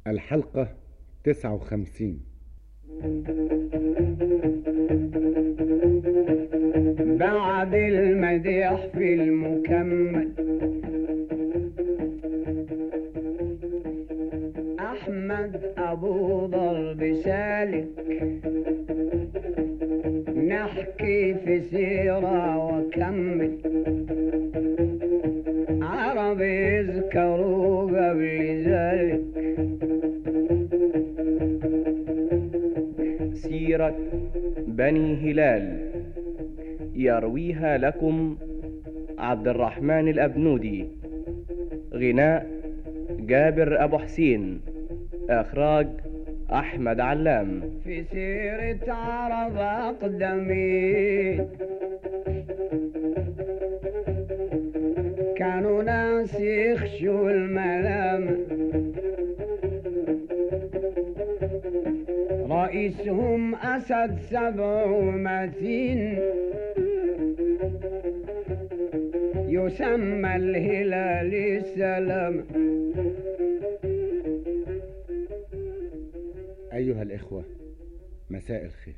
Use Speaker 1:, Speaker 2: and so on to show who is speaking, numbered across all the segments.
Speaker 1: الحلقة 59
Speaker 2: بعد المديح في المكمل أحمد أبو ضرب سالك نحكي في سيرة وكمل عرب يذكروا قبل ذلك
Speaker 3: سيرة بني هلال يرويها لكم عبد الرحمن الأبنودي غناء جابر أبو حسين إخراج أحمد علام
Speaker 2: في سيرة عرب أقدمين كانوا ناس يخشوا الملام رئيسهم أسد سبع ومتين يسمى الهلال السلام
Speaker 1: أيها الإخوة مساء الخير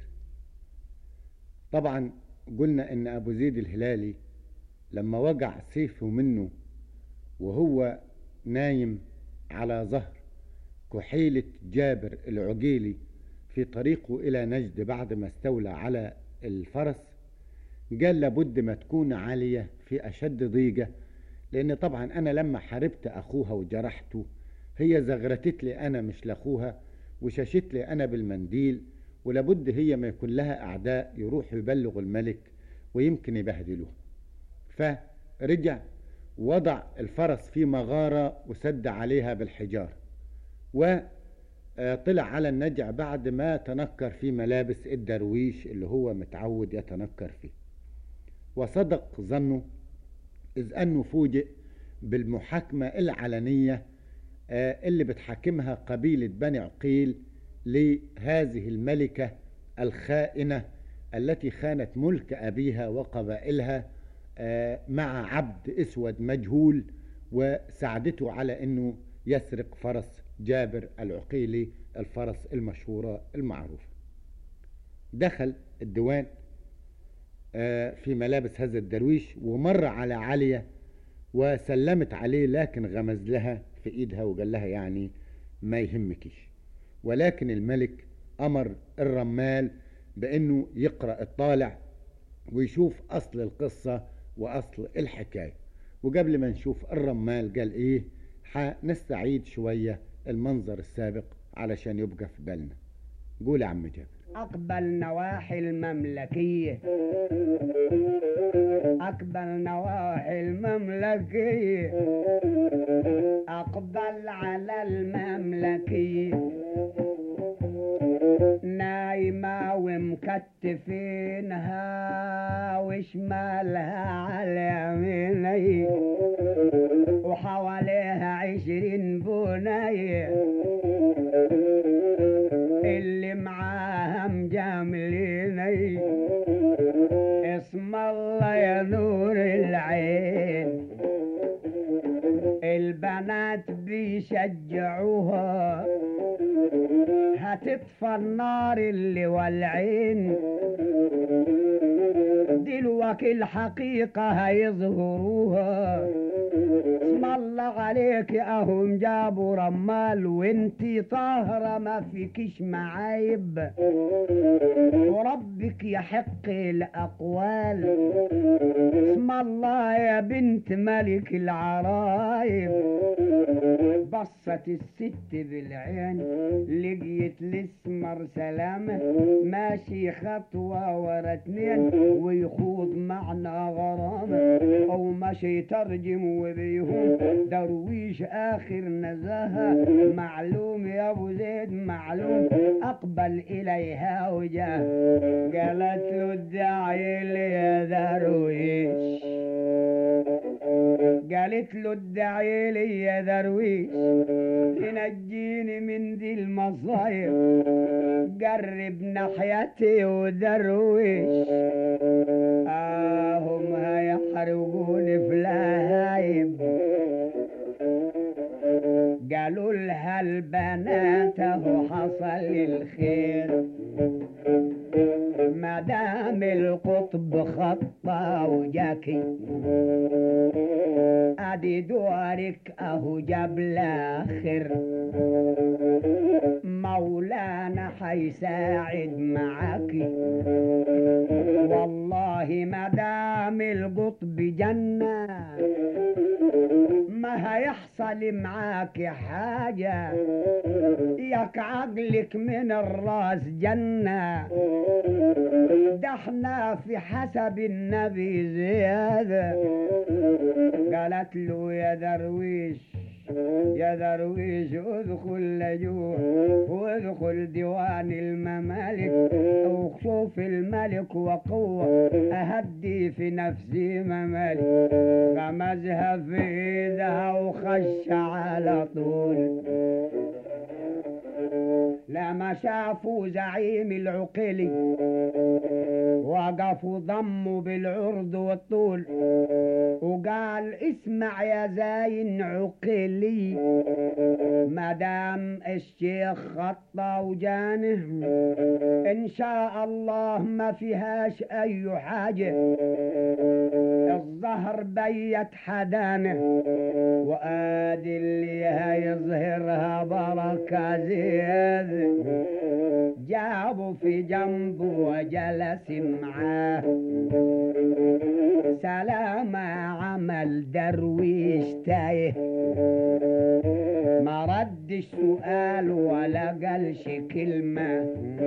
Speaker 1: طبعا قلنا إن أبو زيد الهلالي لما وجع سيفه منه وهو نايم على ظهر كحيلة جابر العجيلي في طريقه إلى نجد بعد ما استولى على الفرس قال لابد ما تكون عالية في أشد ضيقة لأن طبعا أنا لما حاربت أخوها وجرحته هي زغرتت لي أنا مش لأخوها وشاشت لي أنا بالمنديل ولابد هي ما يكون لها أعداء يروحوا يبلغوا الملك ويمكن يبهدلوه فرجع وضع الفرس في مغارة وسد عليها بالحجار وطلع على النجع بعد ما تنكر في ملابس الدرويش اللي هو متعود يتنكر فيه وصدق ظنه إذ أنه فوجئ بالمحاكمة العلنية اللي بتحاكمها قبيلة بني عقيل لهذه الملكة الخائنة التي خانت ملك أبيها وقبائلها مع عبد اسود مجهول وساعدته على انه يسرق فرس جابر العقيلي الفرس المشهورة المعروفة دخل الديوان في ملابس هذا الدرويش ومر على علية وسلمت عليه لكن غمز لها في ايدها وقال لها يعني ما يهمكش ولكن الملك امر الرمال بانه يقرأ الطالع ويشوف اصل القصة واصل الحكاية وقبل ما نشوف الرمال قال ايه هنستعيد شوية المنظر السابق علشان يبقى في بالنا قول يا عم جابر
Speaker 2: أقبل نواحي المملكية أقبل نواحي المملكية أقبل على المملكية نايمة ومكتفينها وشمالها على يميني وحواليها عشرين بنية اللي معاها مجامليني اسم الله يا نور العين البنات بيشجعوها هتطفى النار اللي والعين دلوقتي الحقيقة هيظهروها اسم الله عليك اهم جابوا رمال وانتي طاهرة ما فيكش معايب وربك يحق الأقوال اسم الله يا بنت ملك العرايب بصت الست بالعين لقيت الاسمر سلامة ماشي خطوة ورا اتنين ويخوض معنا غرامة او ماشي يترجم وبيهم درويش اخر نزاهة معلوم يا ابو زيد معلوم اقبل اليها وجاه قالت له ادعي لي يا درويش قالت له ادعي لي يا درويش تنجيني من دي المصايب قرب ناحيتي ودرويش آهم هيحرقوني في لهايب قالوا لها البنات اهو حصل الخير ما دام القطب خطة وجاكي ادي دورك اهو جاب لاخر مولانا حيساعد معاكي والله ما دام القطب جنة ما هيحصل معاك حاجة ياك عقلك من الراس جنة ده احنا في حسب النبي زيادة قالت له يا درويش يا درويش ادخل لجوه وادخل ديوان الممالك وشوف الملك وقوة أهدي في نفسي ممالك غمزها في ايدها وخش على طول لما شافوا زعيم العقيلي وقفوا ضموا بالعرض والطول وقال اسمع يا زاين عقيلي مدام الشيخ خطى وجانه ان شاء الله ما فيهاش اي حاجة الظهر بيت حدانه وادي اللي هيظهرها بركة زيادة جابوا في جنبه وجلس معاه سلام عمل درويش تايه ما ردش سؤال ولا قالش كلمة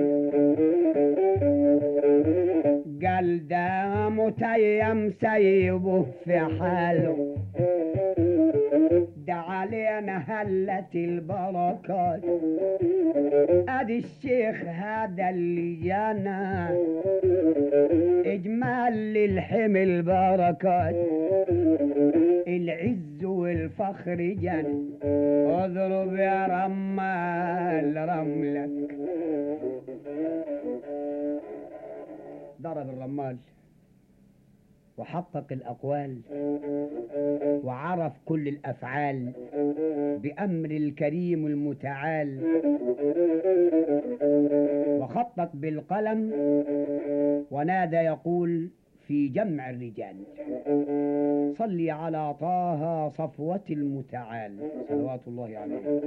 Speaker 2: قال ده متيم سيبه في حاله ده علينا هلت البركات ادي الشيخ هذا اللي جانا اجمال للحمل بركات العز والفخر جن اضرب يا رمال رملك ضرب الرمال وحقق الأقوال وعرف كل الأفعال بأمر الكريم المتعال وخطط بالقلم ونادى يقول في جمع الرجال صلي على طه صفوة المتعال صلوات الله عليه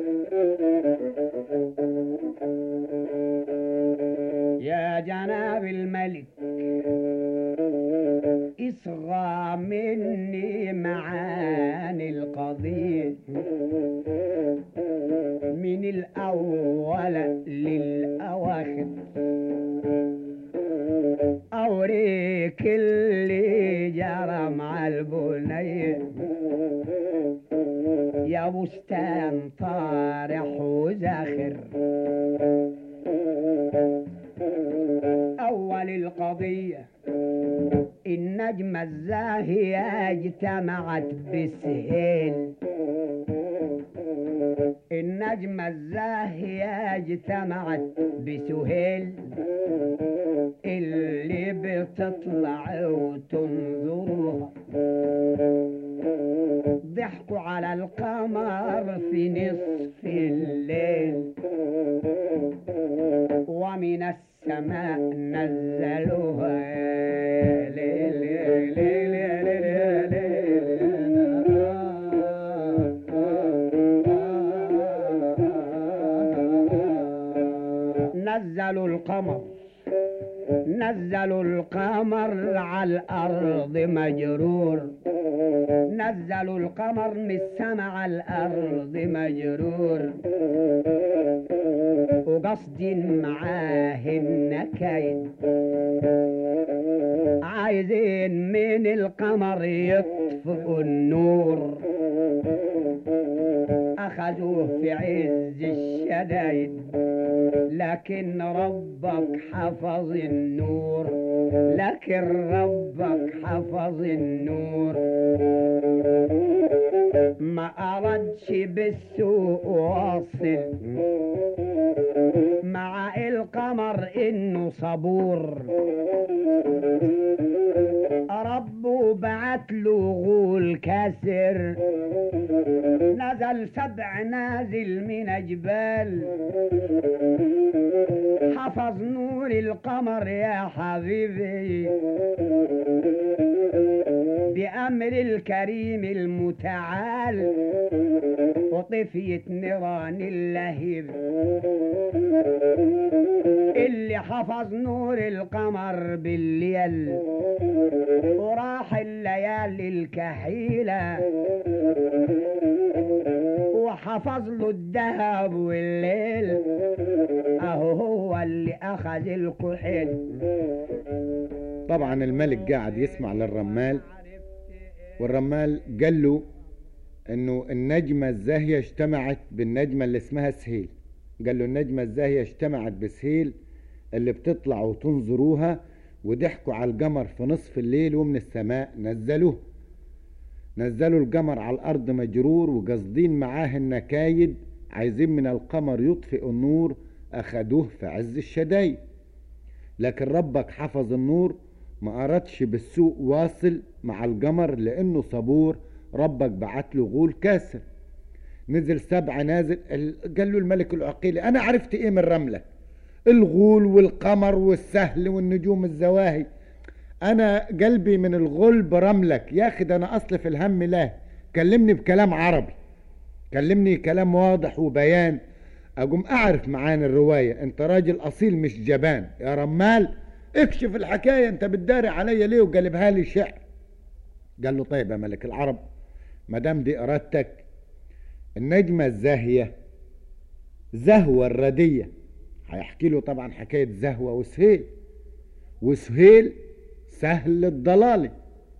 Speaker 2: يا جناب الملك اصغى مني معاني القضية من الأول للأواخر أوريك اللي جرى مع البنية يا بستان طارح وزاخر أول القضية النجمة الزاهية اجتمعت بسهيل النجمة الزاهية اجتمعت بسهيل اللي بتطلع وتنظرها ضحكوا على القمر في نصف الليل ومن السماء نزلوها ليل ليل ليل نزلوا القمر نزلوا القمر على الأرض مجرور نزلوا القمر من السما على الأرض مجرور وقصد معاه النكايد عايزين من القمر يطفئوا النور أخذوه في عز الشدايد لكن ربك حفظ النور لكن ربك حفظ النور ما أردش بالسوء واصل مع القمر إنه صبور ربه بعت له غول كاسر نزل سد سبع نازل من جبال حفظ نور القمر يا حبيبي بأمر الكريم المتعال وطفيت نيران اللهيب اللي حفظ نور القمر بالليل وراح الليالي الكحيلة وحفظ له الذهب والليل اهو هو اللي اخذ الكحيل
Speaker 1: طبعا الملك قاعد يسمع للرمال والرمال قال له انه النجمة الزاهية اجتمعت بالنجمة اللي اسمها سهيل قال له النجمة الزاهية اجتمعت بسهيل اللي بتطلع وتنظروها وضحكوا على القمر في نصف الليل ومن السماء نزلوه نزلوا القمر على الأرض مجرور وقاصدين معاه النكايد عايزين من القمر يطفئ النور أخدوه في عز الشدايد لكن ربك حفظ النور ما أردش بالسوء واصل مع القمر لأنه صبور ربك بعت له غول كاسر نزل سبعة نازل ال- قال له الملك العقيلي أنا عرفت إيه من رملك الغول والقمر والسهل والنجوم الزواهي أنا قلبي من الغل برملك يا أخي ده أنا أصل في الهم لا كلمني بكلام عربي كلمني كلام واضح وبيان أقوم أعرف معاني الرواية أنت راجل أصيل مش جبان يا رمال اكشف الحكاية أنت بتداري عليا ليه وقلبها لي شعر قال له طيب يا ملك العرب ما دام دي إرادتك النجمة الزاهية زهوة الردية هيحكي له طبعا حكاية زهوة وسهيل وسهيل سهل الضلالي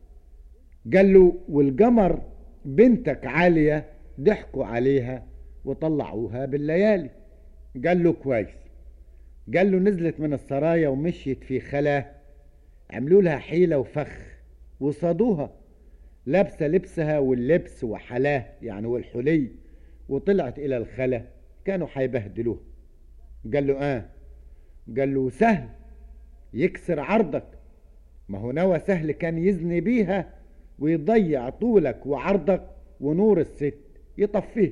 Speaker 1: قال له والقمر بنتك عالية ضحكوا عليها وطلعوها بالليالي قال له كويس قال له نزلت من السرايا ومشيت في خلا عملوا لها حيلة وفخ وصادوها لابسة لبسها واللبس وحلاه يعني والحلي وطلعت إلى الخلا كانوا حيبهدلوها قال له آه قال له سهل يكسر عرضك ما هو نوى سهل كان يزني بيها ويضيع طولك وعرضك ونور الست يطفيه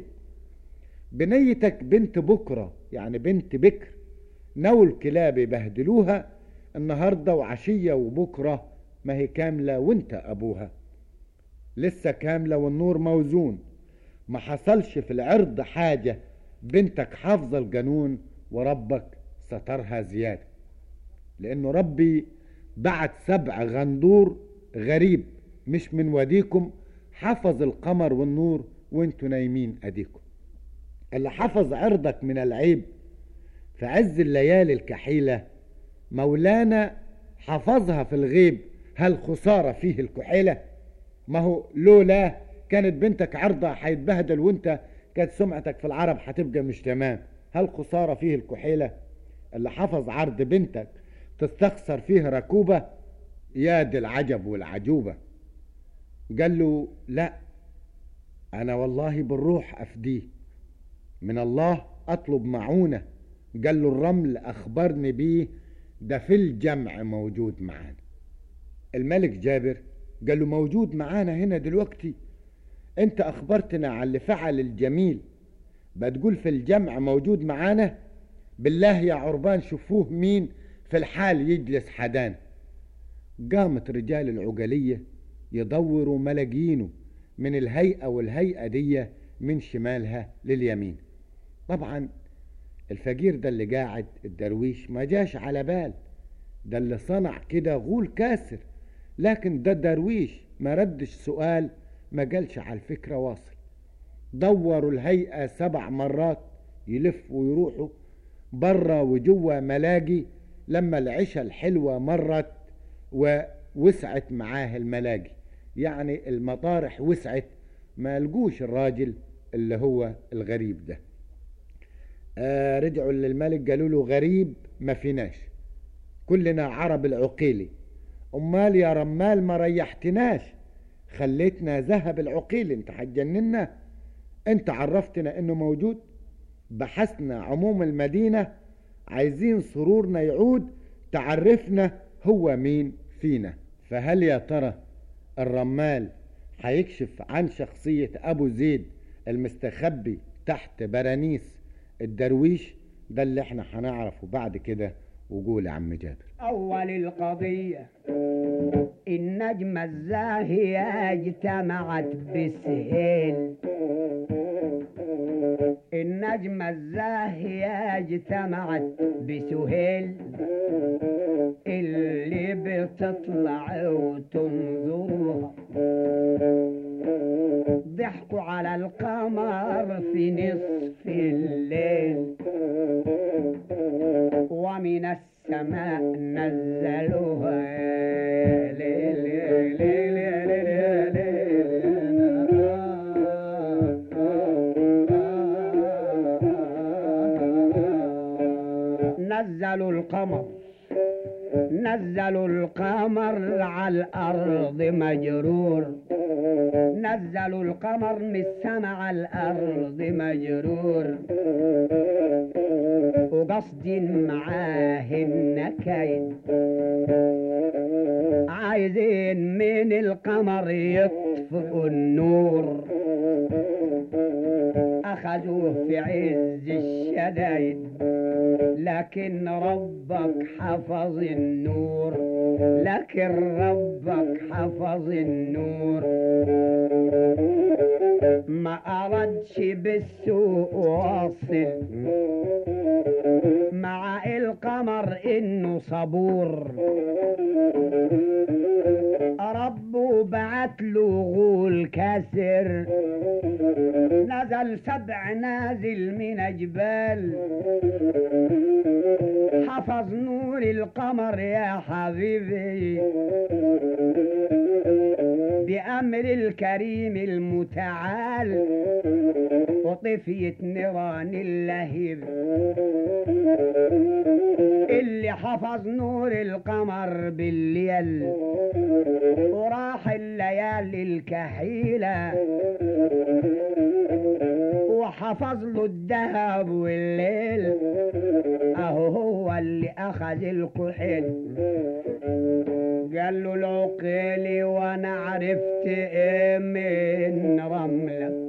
Speaker 1: بنيتك بنت بكرة يعني بنت بكر نو الكلاب يبهدلوها النهاردة وعشية وبكرة ما هي كاملة وانت أبوها لسه كاملة والنور موزون ما حصلش في العرض حاجة بنتك حافظة القانون وربك سترها زيادة لأنه ربي بعت سبع غندور غريب مش من وديكم حفظ القمر والنور وانتوا نايمين أديكم اللي حفظ عرضك من العيب في عز الليالي الكحيلة مولانا حفظها في الغيب هل خسارة فيه الكحيلة ما هو لولا كانت بنتك عرضها هيتبهدل وانت كانت سمعتك في العرب هتبقى مش تمام هل خسارة فيه الكحيلة اللي حفظ عرض بنتك تستخسر فيه ركوبة يا دي العجب والعجوبة قال له لا أنا والله بالروح أفديه من الله أطلب معونة قال له الرمل أخبرني بيه ده في الجمع موجود معانا الملك جابر قال له موجود معانا هنا دلوقتي انت اخبرتنا على اللي فعل الجميل بتقول في الجمع موجود معانا بالله يا عربان شوفوه مين في الحال يجلس حدان قامت رجال العقلية يدوروا ملاجينه من الهيئة والهيئة دي من شمالها لليمين طبعا الفقير ده اللي قاعد الدرويش ما جاش على بال ده اللي صنع كده غول كاسر لكن ده درويش ما ردش سؤال ما قالش على الفكرة واصل دوروا الهيئة سبع مرات يلفوا ويروحوا برا وجوا ملاقي لما العشاء الحلوة مرت ووسعت معاه الملاقي يعني المطارح وسعت ما لقوش الراجل اللي هو الغريب ده آه رجعوا للملك قالوا له غريب ما فيناش كلنا عرب العقيلي امال يا رمال ما ريحتناش خليتنا ذهب العقيل انت هتجننا انت عرفتنا انه موجود بحثنا عموم المدينة عايزين سرورنا يعود تعرفنا هو مين فينا فهل يا ترى الرمال هيكشف عن شخصية ابو زيد المستخبي تحت برانيس الدرويش ده اللي احنا هنعرفه بعد كده وقول يا عم جابر
Speaker 2: أول القضية النجمة الزاهية اجتمعت بسهيل النجمة الزاهية اجتمعت بسهيل اللي بتطلع وتنظرها ضحكوا على القمر في نصف الليل ومن السماء نزلوها ليل ليل ليل ليل ليل. نزلوا القمر نزلوا القمر على الأرض مجرور نزلوا القمر من السما على الأرض مجرور وقصد معاه النكايد عايزين من القمر يطفئوا النور أخذوه في عز الشدايد لكن ربك حفظ النور لكن ربك حفظ النور ما أردش بالسوء واصل مع القمر إنه صبور ربه بعت له غول كسر نزل سبع نازل من جبال حفظ نور القمر يا حبيبي بأمر الكريم المتعال وطفيت نيران اللهيب اللي حفظ نور القمر بالليل وراح الليالي الكحيلة وحفظ له الذهب والليل اهو هو اللي اخذ الكحيل قال له العقيلي وانا عرفت ايه من رملك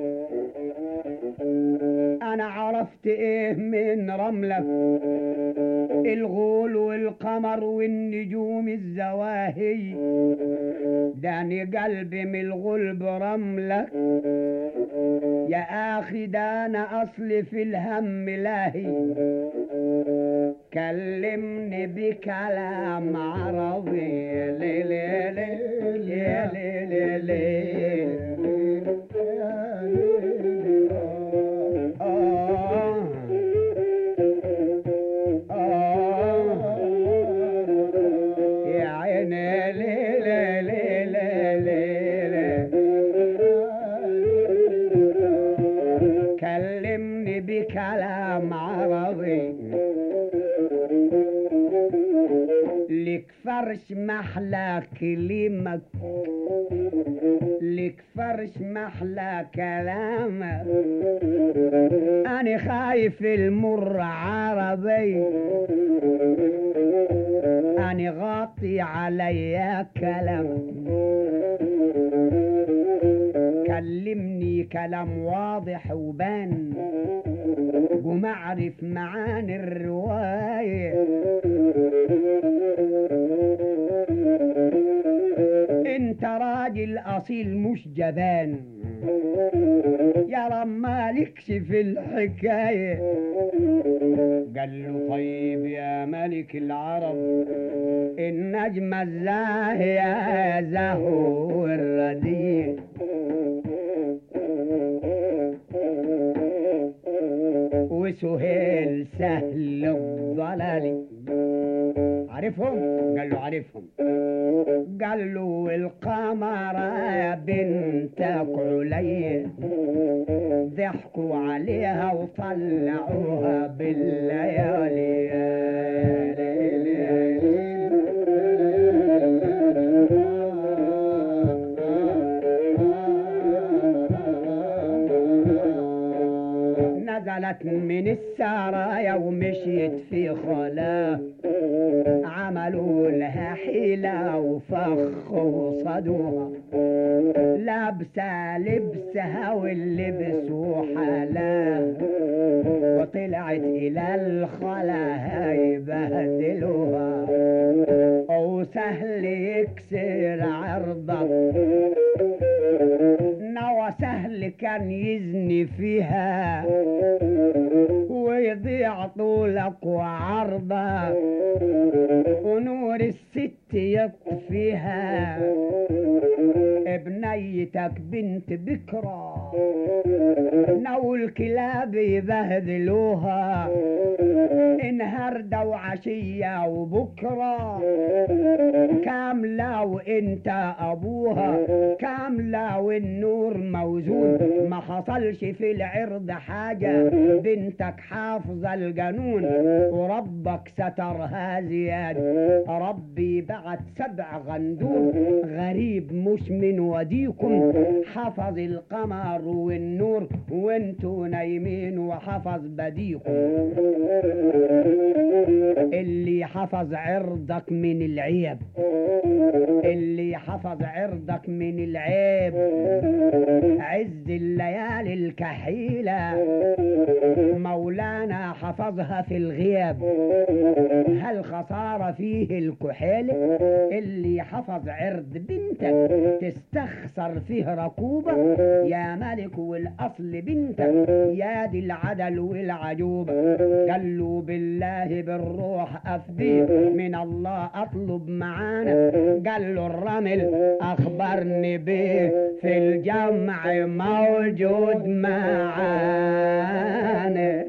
Speaker 2: انا عرفت ايه من رملك الغول والقمر والنجوم الزواهي داني قلبي من الغول برملك يا اخي ده انا اصلي في الهم لاهي كلمني بكلام عربي لي لي لي لي لي لي آه آه يا عيني لي لي لي لي لي كلمني بكلام عربي لك فرش محلى كلمك لك فرش محلى كلامك أنا خايف المر عربي أنا غاطي عليا كلامك كلمني كلام واضح وبان قوم اعرف معاني الرواية انت راجل اصيل مش جبان يا رب مالكش في الحكاية قال له طيب يا ملك العرب النجمة الزاهية زهو الرديء وسهيل سهل الضلال عارفهم قال له عارفهم قال له القمر بنتك علي ضحكوا عليها وطلعوها بالليالي يا ليل يا ليل. نزلت من السرايا ومشيت في خلاه عملوا لها حيلة وفخ وصدوها لابسة لبسها واللبس وحلاه وطلعت إلى الخلا يبهدلوها وسهل يكسر عرضك نوى سهل كان يزني فيها ويضيع طولك وعرضك ونور الست يطفيها ابنيتك بنت بكرة نو الكلاب يبهدلوها انهردة وعشية وبكرة كاملة وانت ابوها كاملة والنور موجود ما حصلش في العرض حاجة بنتك حافظة الجنون وربك سترها زيادة ربي بعت سبع غندور غريب مش من وديكم حفظ القمر والنور وانتوا نايمين وحفظ بديكم اللي حفظ عرضك من العيب اللي حفظ عرضك من العيب عز الليالي الكحيلة مولانا حفظها في الغياب هل خسارة فيه الكحيل اللي حفظ عرض بنتك تستخسر فيه ركوبة يا ملك والأصل بنتك يا دي العدل والعجوبة قالوا بالله بالروح أفديه من الله أطلب معانا قال له الرمل أخبرني به في الجمع موجود معانا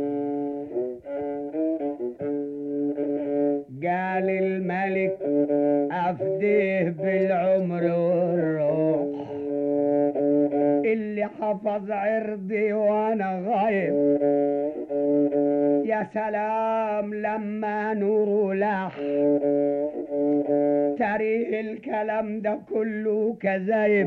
Speaker 2: قال الملك أفديه بالعمر والروح اللي حفظ عرضي وانا غايب يا سلام لما نوره لاح تريه الكلام ده كله كذايب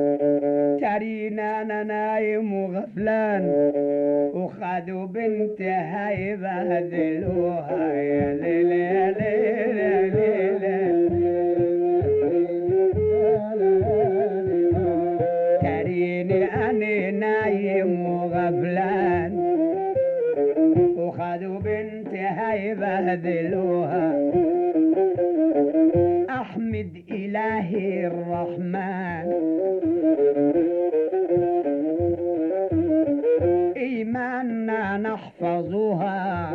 Speaker 2: ترينا انا نايم وغفلان وخدوا بنت هيبهدلوها يا ليل يا ليل يا ليل تريني انا نايم وغفلان وخدوا بنت هيبهدلوها احمد الهي الرحمن ايماننا نحفظها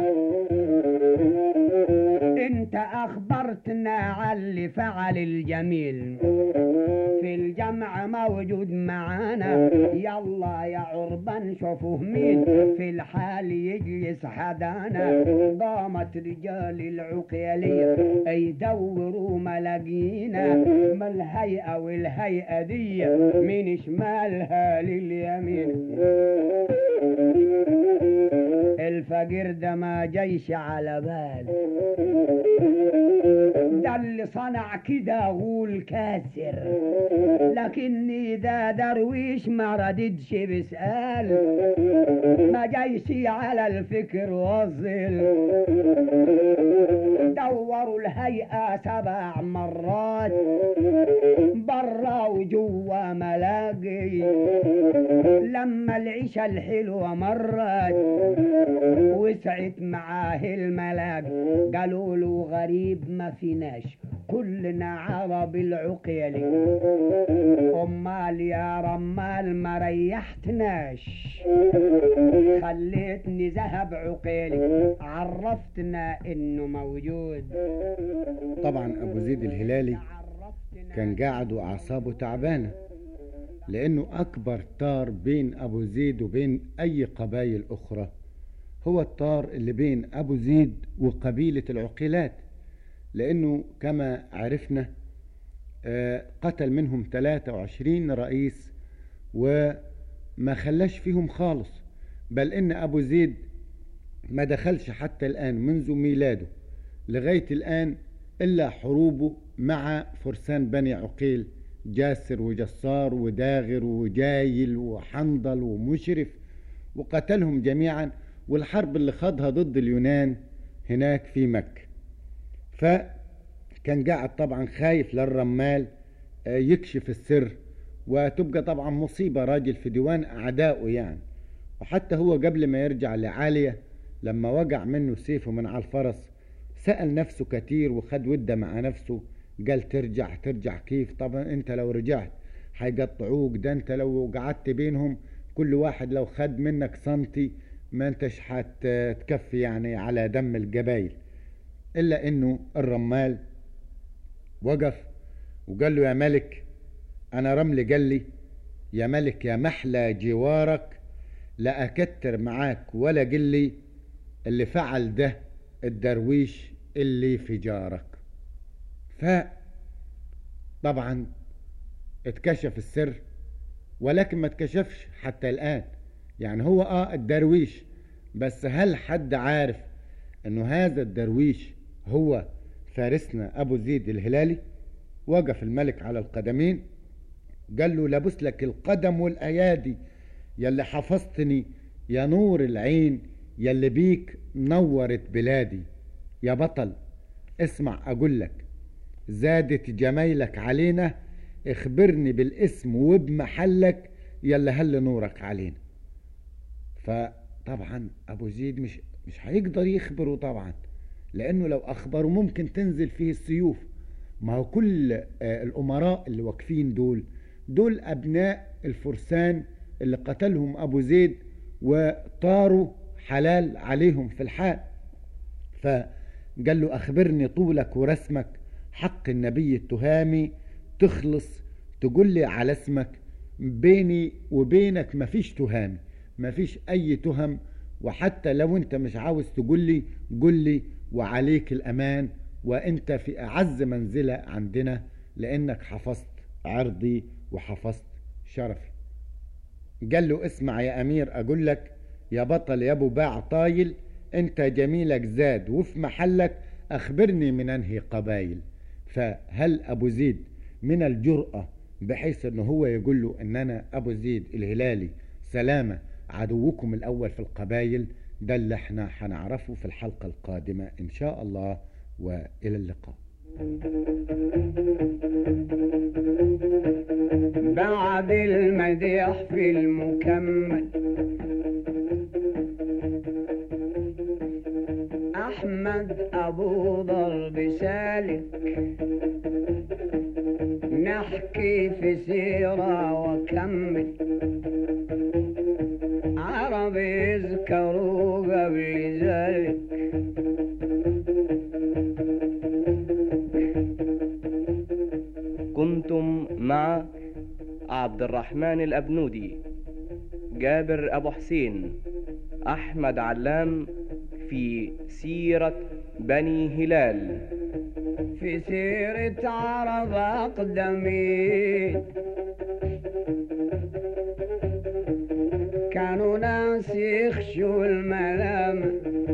Speaker 2: انت اخبرتنا على اللي فعل الجميل في الجمع موجود معانا يلا يا عربان شوفوه مين في الحال يجلس حدانا قامت رجال العقيلية يدوروا ملاقينا ما الهيئة والهيئة دي من شمالها لليمين الفقير ده ما جيش على بال ده اللي صنع كده غول كاسر لكني ده درويش ما رددش بسأل ما جيش على الفكر وصل دوروا الهيئة سبع مرات برا وجوا ملاقي لما العيشة الحلوة مرت وسعت معاه الملاك قالوا له غريب ما فيناش كلنا عرب العقيلي امال يا رمال ما ريحتناش خليتني ذهب عقيلي عرفتنا انه موجود
Speaker 1: طبعا ابو زيد الهلالي
Speaker 2: عرفتنا
Speaker 1: كان قاعد واعصابه تعبانه لانه اكبر طار بين ابو زيد وبين اي قبائل اخرى هو الطار اللي بين ابو زيد وقبيله العقيلات لانه كما عرفنا آه، قتل منهم 23 رئيس وما خلاش فيهم خالص بل ان ابو زيد ما دخلش حتى الان منذ ميلاده لغايه الان الا حروبه مع فرسان بني عقيل جاسر وجسار وداغر وجايل وحنظل ومشرف وقتلهم جميعا والحرب اللي خاضها ضد اليونان هناك في مكة فكان قاعد طبعا خايف للرمال آه، يكشف السر وتبقى طبعا مصيبة راجل في ديوان أعدائه يعني وحتى هو قبل ما يرجع لعالية لما وقع منه سيفه من على الفرس سأل نفسه كتير وخد وده مع نفسه قال ترجع ترجع كيف طبعا انت لو رجعت هيقطعوك ده انت لو قعدت بينهم كل واحد لو خد منك سنتي ما انتش هتكفي يعني على دم الجبايل الا انه الرمال وقف وقال له يا ملك انا رمل قال لي يا ملك يا محلى جوارك لا اكتر معاك ولا قل لي اللي فعل ده الدرويش اللي في جارك ف طبعا اتكشف السر ولكن ما اتكشفش حتى الآن يعني هو اه الدرويش بس هل حد عارف انه هذا الدرويش هو فارسنا ابو زيد الهلالي وقف الملك على القدمين قال له لابس لك القدم والايادي يلي حفظتني يا نور العين يلي بيك نورت بلادي يا بطل اسمع اقول لك زادت جمايلك علينا اخبرني بالاسم وبمحلك يلا هل نورك علينا فطبعا ابو زيد مش مش هيقدر يخبره طبعا لانه لو اخبره ممكن تنزل فيه السيوف ما هو كل آه، الامراء اللي واقفين دول دول ابناء الفرسان اللي قتلهم ابو زيد وطاروا حلال عليهم في الحال فقال له اخبرني طولك ورسمك حق النبي التهامي تخلص تقول لي على اسمك بيني وبينك مفيش تهام مفيش اي تهم وحتى لو انت مش عاوز تقول لي قل لي وعليك الامان وانت في اعز منزلة عندنا لانك حفظت عرضي وحفظت شرفي قال له اسمع يا امير اقول لك يا بطل يا ابو باع طايل انت جميلك زاد وفي محلك اخبرني من انهي قبايل فهل ابو زيد من الجرأة بحيث انه هو يقول له ان انا ابو زيد الهلالي سلامة عدوكم الاول في القبايل ده اللي احنا هنعرفه في الحلقة القادمة ان شاء الله والى اللقاء
Speaker 2: بعد المديح في المكمل أحمد أبو ضرب سالك نحكي في سيرة وكمل عرب يذكروا قبل ذلك
Speaker 3: كنتم مع عبد الرحمن الأبنودي جابر أبو حسين أحمد علام في سيرة بني هلال
Speaker 2: في سيرة عرب أقدمين كانوا ناس يخشوا الملامة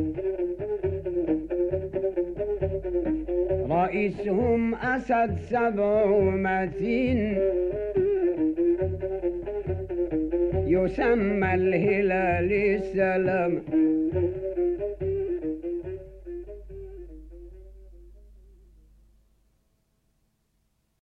Speaker 2: رئيسهم أسد سبع ومتين يسمى الهلال السلام